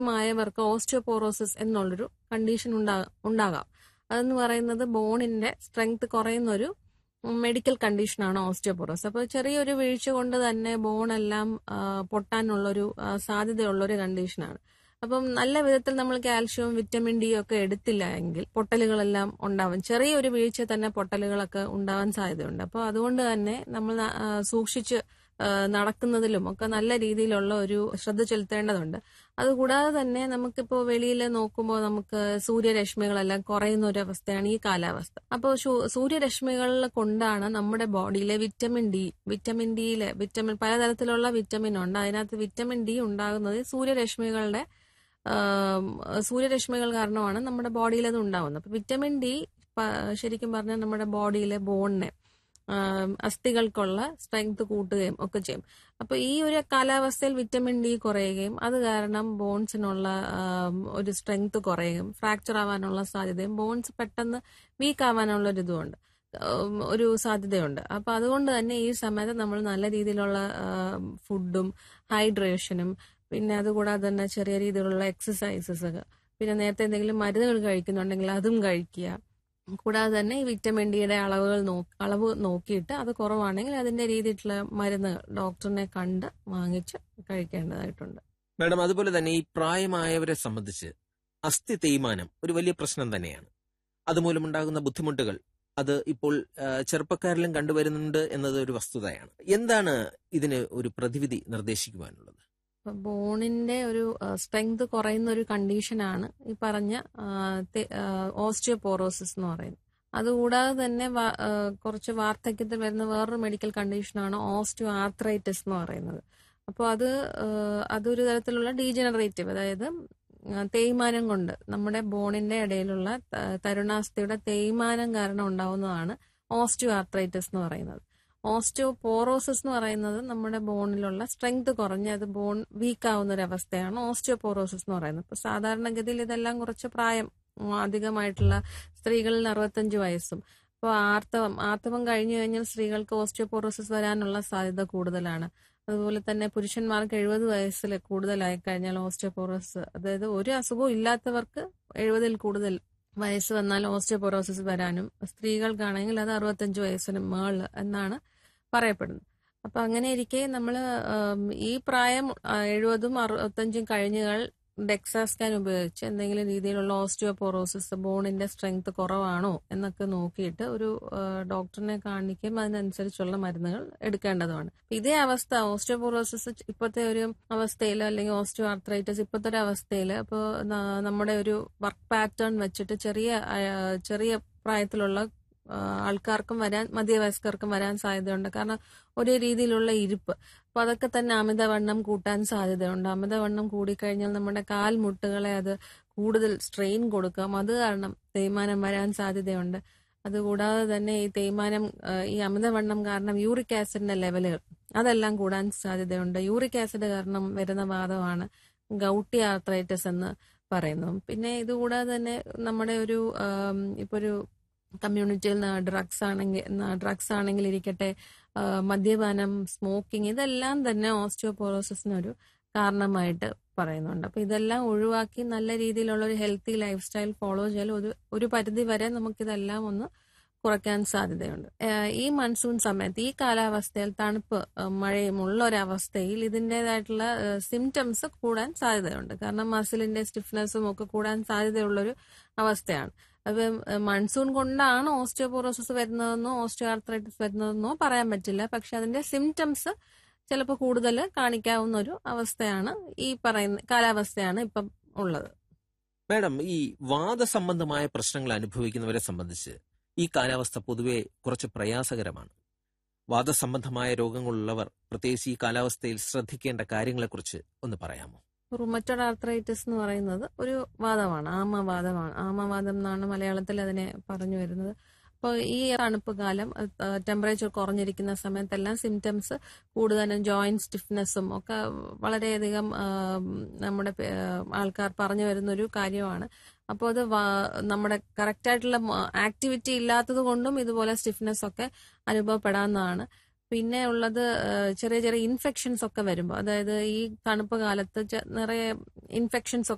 ആയവർക്ക് osteoporosis എന്നുള്ളൊരു condition ഉണ്ടാകാം അതെന്ന് പറയുന്നത് ബോണിന്റെ സ്ട്രെങ്ത് കുറയുന്ന ഒരു മെഡിക്കൽ കണ്ടീഷനാണ് ഓസ്റ്റിയോപോറോസ് അപ്പോൾ ചെറിയൊരു വീഴ്ച കൊണ്ട് തന്നെ ബോണെല്ലാം പൊട്ടാനുള്ളൊരു സാധ്യതയുള്ളൊരു കണ്ടീഷനാണ് അപ്പം നല്ല വിധത്തിൽ നമ്മൾ കാൽഷ്യവും വിറ്റമിൻ ഡി ഒക്കെ എടുത്തില്ല എങ്കിൽ പൊട്ടലുകളെല്ലാം ഉണ്ടാവും ചെറിയൊരു വീഴ്ച തന്നെ പൊട്ടലുകളൊക്കെ ഉണ്ടാവാൻ സാധ്യതയുണ്ട് അപ്പോൾ അതുകൊണ്ട് തന്നെ നമ്മൾ സൂക്ഷിച്ച് നടക്കുന്നതിലും ഒക്കെ നല്ല രീതിയിലുള്ള ഒരു ശ്രദ്ധ ചെലുത്തേണ്ടതുണ്ട് അതുകൂടാതെ തന്നെ നമുക്കിപ്പോൾ വെളിയിൽ നോക്കുമ്പോൾ നമുക്ക് സൂര്യരശ്മികളെല്ലാം കുറയുന്ന ഒരു അവസ്ഥയാണ് ഈ കാലാവസ്ഥ അപ്പോൾ സൂര്യരശ്മികൾ കൊണ്ടാണ് നമ്മുടെ ബോഡിയിലെ വിറ്റമിൻ ഡി വിറ്റമിൻ ഡിയിലെ വിറ്റമിൻ പലതരത്തിലുള്ള വിറ്റമിൻ ഉണ്ട് അതിനകത്ത് വിറ്റമിൻ ഡി ഉണ്ടാകുന്നത് സൂര്യരശ്മികളുടെ സൂര്യരശ്മികൾ കാരണമാണ് നമ്മുടെ ബോഡിയിൽ അത് ഉണ്ടാകുന്നത് അപ്പൊ വിറ്റമിൻ ഡി ശരിക്കും പറഞ്ഞാൽ നമ്മുടെ ബോഡിയിലെ ബോണിനെ അസ്ഥികൾക്കുള്ള സ്ട്രെങ്ത് കൂട്ടുകയും ഒക്കെ ചെയ്യും അപ്പൊ ഈ ഒരു കാലാവസ്ഥയിൽ വിറ്റമിൻ ഡി കുറയുകയും അത് കാരണം ബോൺസിനുള്ള ഒരു സ്ട്രെങ്ത് കുറയുകയും ഫ്രാക്ചർ ആവാനുള്ള സാധ്യതയും ബോൺസ് പെട്ടെന്ന് വീക്ക് ആവാനുള്ള ഒരു ഇതുമുണ്ട് ഒരു സാധ്യതയുണ്ട് അപ്പൊ അതുകൊണ്ട് തന്നെ ഈ സമയത്ത് നമ്മൾ നല്ല രീതിയിലുള്ള ഫുഡും ഹൈഡ്രേഷനും പിന്നെ അതുകൂടാതെ തന്നെ ചെറിയ രീതിയിലുള്ള എക്സസൈസസ് പിന്നെ നേരത്തെ എന്തെങ്കിലും മരുന്നുകൾ കഴിക്കുന്നുണ്ടെങ്കിൽ അതും കഴിക്കുക കൂടാതെ തന്നെ ഈ വിറ്റമിൻ ഡിയുടെ അളവുകൾ അളവ് നോക്കിയിട്ട് അത് കുറവാണെങ്കിൽ അതിന്റെ രീതിയിലുള്ള മരുന്നുകൾ ഡോക്ടറിനെ കണ്ട് വാങ്ങിച്ച് കഴിക്കേണ്ടതായിട്ടുണ്ട് മാഡം അതുപോലെ തന്നെ ഈ പ്രായമായവരെ സംബന്ധിച്ച് അസ്ഥി തേയ്മാനം ഒരു വലിയ പ്രശ്നം തന്നെയാണ് അതുമൂലമുണ്ടാകുന്ന ബുദ്ധിമുട്ടുകൾ അത് ഇപ്പോൾ ചെറുപ്പക്കാരിലും കണ്ടുവരുന്നുണ്ട് എന്നത് ഒരു വസ്തുതയാണ് എന്താണ് ഇതിന് ഒരു പ്രതിവിധി നിർദ്ദേശിക്കുവാനുള്ളത് ബോണിന്റെ ഒരു സ്ട്രെങ്ത് കുറയുന്ന ഒരു കണ്ടീഷനാണ് ഈ പറഞ്ഞ ഓസ്റ്റിയോപോറോസിസ് എന്ന് പറയുന്നത് അതുകൂടാതെ തന്നെ കുറച്ച് വാർദ്ധക്യത്തിൽ വരുന്ന വേറൊരു മെഡിക്കൽ കണ്ടീഷനാണ് ഓസ്റ്റിയോ ആർത്രൈറ്റിസ് എന്ന് പറയുന്നത് അപ്പോൾ അത് അതൊരു തരത്തിലുള്ള ഡീജനറേറ്റീവ് അതായത് തേയ്മാനം കൊണ്ട് നമ്മുടെ ബോണിന്റെ ഇടയിലുള്ള തരുണാസ്ഥയുടെ തേയ്മാനം കാരണം ഉണ്ടാവുന്നതാണ് ഓസ്റ്റിയോ ആർത്രൈറ്റിസ് എന്ന് പറയുന്നത് ഓസ്റ്റിയോപോറോസിസ് എന്ന് പറയുന്നത് നമ്മുടെ ബോണിലുള്ള സ്ട്രെങ്ത് കുറഞ്ഞ് അത് ബോൺ വീക്ക് ആവുന്ന ഒരു അവസ്ഥയാണ് ഓസ്റ്റിയോപോറോസിസ് എന്ന് പറയുന്നത് ഇപ്പൊ സാധാരണഗതിയിൽ ഇതെല്ലാം കുറച്ച് പ്രായം അധികമായിട്ടുള്ള സ്ത്രീകളിൽ അറുപത്തഞ്ച് വയസ്സും അപ്പോൾ ആർത്തവം ആർത്തവം കഴിഞ്ഞു കഴിഞ്ഞാൽ സ്ത്രീകൾക്ക് ഓസ്റ്റിയോപോറോസിസ് വരാനുള്ള സാധ്യത കൂടുതലാണ് അതുപോലെ തന്നെ പുരുഷന്മാർക്ക് എഴുപത് വയസ്സിൽ കൂടുതലായി കഴിഞ്ഞാൽ ഓസ്റ്റിയോപോറോസിസ് അതായത് ഒരു അസുഖവും ഇല്ലാത്തവർക്ക് എഴുപതിൽ കൂടുതൽ വയസ്സ് വന്നാൽ ഓസ്റ്റിയോപൊറോസിസ് വരാനും സ്ത്രീകൾക്കാണെങ്കിൽ അത് അറുപത്തഞ്ച് വയസ്സിന് മേള് എന്നാണ് പറയപ്പെടുന്നത് അപ്പൊ അങ്ങനെ ഇരിക്കെ നമ്മൾ ഈ പ്രായം എഴുപതും അറുപത്തഞ്ചും കഴിഞ്ഞുകൾ ഡെക്സാ സ്കാൻ ഉപയോഗിച്ച് എന്തെങ്കിലും രീതിയിലുള്ള ഓസ്റ്റിയോപൊറോസിസ് ബോണിന്റെ സ്ട്രെങ്ത് കുറവാണോ എന്നൊക്കെ നോക്കിയിട്ട് ഒരു ഡോക്ടറിനെ കാണിക്കും അതിനനുസരിച്ചുള്ള മരുന്നുകൾ എടുക്കേണ്ടതുമാണ് ഇതേ അവസ്ഥ ഓസ്റ്റിയോപൊറോസിസ് ഇപ്പോഴത്തെ ഒരു അവസ്ഥയിൽ അല്ലെങ്കിൽ ഓസ്റ്റിയോ ആർത്രൈറ്റിസ് ഇപ്പോഴത്തെ ഒരു അവസ്ഥയിൽ അപ്പോൾ നമ്മുടെ ഒരു വർക്ക് പാറ്റേൺ വെച്ചിട്ട് ചെറിയ ചെറിയ പ്രായത്തിലുള്ള ആൾക്കാർക്കും വരാൻ മധ്യവയസ്കർക്കും വരാൻ സാധ്യതയുണ്ട് കാരണം ഒരേ രീതിയിലുള്ള ഇരിപ്പ് അപ്പൊ അതൊക്കെ തന്നെ അമിതവണ്ണം കൂട്ടാൻ സാധ്യതയുണ്ട് അമിതവണ്ണം കൂടിക്കഴിഞ്ഞാൽ നമ്മുടെ കാൽമുട്ടുകളെ അത് കൂടുതൽ സ്ട്രെയിൻ കൊടുക്കാം അത് കാരണം തേയ്മാനം വരാൻ സാധ്യതയുണ്ട് അതുകൂടാതെ തന്നെ ഈ തേയ്മാനം ഈ അമിതവണ്ണം കാരണം യൂറിക് ആസിഡിന്റെ ലെവലുകൾ അതെല്ലാം കൂടാൻ സാധ്യതയുണ്ട് യൂറിക് ആസിഡ് കാരണം വരുന്ന വാദമാണ് ഗൗട്ടി ആർത്രൈറ്റിസ് എന്ന് പറയുന്നു പിന്നെ ഇതുകൂടാതെ തന്നെ നമ്മുടെ ഒരു ഇപ്പൊ ഒരു കമ്മ്യൂണിറ്റിയിൽ ഡ്രഗ്സ് ആണെങ്കിൽ ഡ്രഗ്സ് ആണെങ്കിൽ ഇരിക്കട്ടെ മദ്യപാനം സ്മോക്കിംഗ് ഇതെല്ലാം തന്നെ ഓസ്റ്റിയോപോറോസിസിനൊരു കാരണമായിട്ട് പറയുന്നുണ്ട് അപ്പൊ ഇതെല്ലാം ഒഴിവാക്കി നല്ല രീതിയിലുള്ള ഒരു ഹെൽത്തി ലൈഫ് സ്റ്റൈൽ ഫോളോ ചെയ്താൽ ഒരു ഒരു പരിധി വരെ നമുക്കിതെല്ലാം ഒന്ന് കുറയ്ക്കാൻ സാധ്യതയുണ്ട് ഈ മൺസൂൺ സമയത്ത് ഈ കാലാവസ്ഥയിൽ തണുപ്പ് മഴയും ഉള്ള ഒരവസ്ഥയിൽ ഇതിൻ്റെതായിട്ടുള്ള സിംറ്റംസ് കൂടാൻ സാധ്യതയുണ്ട് കാരണം മസിലിന്റെ സ്റ്റിഫ്നെസ്സും ഒക്കെ കൂടാൻ സാധ്യതയുള്ളൊരു അവസ്ഥയാണ് അപ്പൊ മൺസൂൺ കൊണ്ടാണ് ഓസ്റ്റിയോപോറോസിസ് വരുന്നതെന്നോ ഓസ്റ്റിയോ ആർത്രൈറ്റിസ് വരുന്നതെന്നോ പറയാൻ പറ്റില്ല പക്ഷെ അതിന്റെ സിംറ്റംസ് ചിലപ്പോൾ കൂടുതൽ കാണിക്കാവുന്ന ഒരു അവസ്ഥയാണ് ഈ പറയുന്ന കാലാവസ്ഥയാണ് ഇപ്പം ഉള്ളത് മാഡം ഈ വാദസംബന്ധമായ പ്രശ്നങ്ങൾ അനുഭവിക്കുന്നവരെ സംബന്ധിച്ച് ഈ കാലാവസ്ഥ പൊതുവെ കുറച്ച് പ്രയാസകരമാണ് വാദസംബന്ധമായ രോഗങ്ങളുള്ളവർ പ്രത്യേകിച്ച് ഈ കാലാവസ്ഥയിൽ ശ്രദ്ധിക്കേണ്ട കാര്യങ്ങളെക്കുറിച്ച് ഒന്ന് പറയാമോ റുമറ്റോഡ് ആർത്രൈറ്റിസ് എന്ന് പറയുന്നത് ഒരു വാദമാണ് ആമവാദമാണ് ആമവാദം എന്നാണ് മലയാളത്തിൽ അതിനെ പറഞ്ഞു വരുന്നത് അപ്പോൾ ഈ തണുപ്പ് കാലം ടെമ്പറേച്ചർ കുറഞ്ഞിരിക്കുന്ന സമയത്തെല്ലാം സിംറ്റംസ് കൂടുതലും ജോയിന്റ് സ്റ്റിഫ്നെസ്സും ഒക്കെ വളരെയധികം നമ്മുടെ ആൾക്കാർ പറഞ്ഞു വരുന്ന ഒരു കാര്യമാണ് അപ്പോൾ അത് നമ്മുടെ കറക്റ്റായിട്ടുള്ള ആക്ടിവിറ്റി ഇല്ലാത്തത് കൊണ്ടും ഇതുപോലെ സ്റ്റിഫ്നെസ് ഒക്കെ അനുഭവപ്പെടാവുന്നതാണ് പിന്നെ ഉള്ളത് ചെറിയ ചെറിയ ഇൻഫെക്ഷൻസ് ഒക്കെ വരുമ്പോൾ അതായത് ഈ തണുപ്പ് കാലത്ത് നിറയെ ഇൻഫെക്ഷൻസ്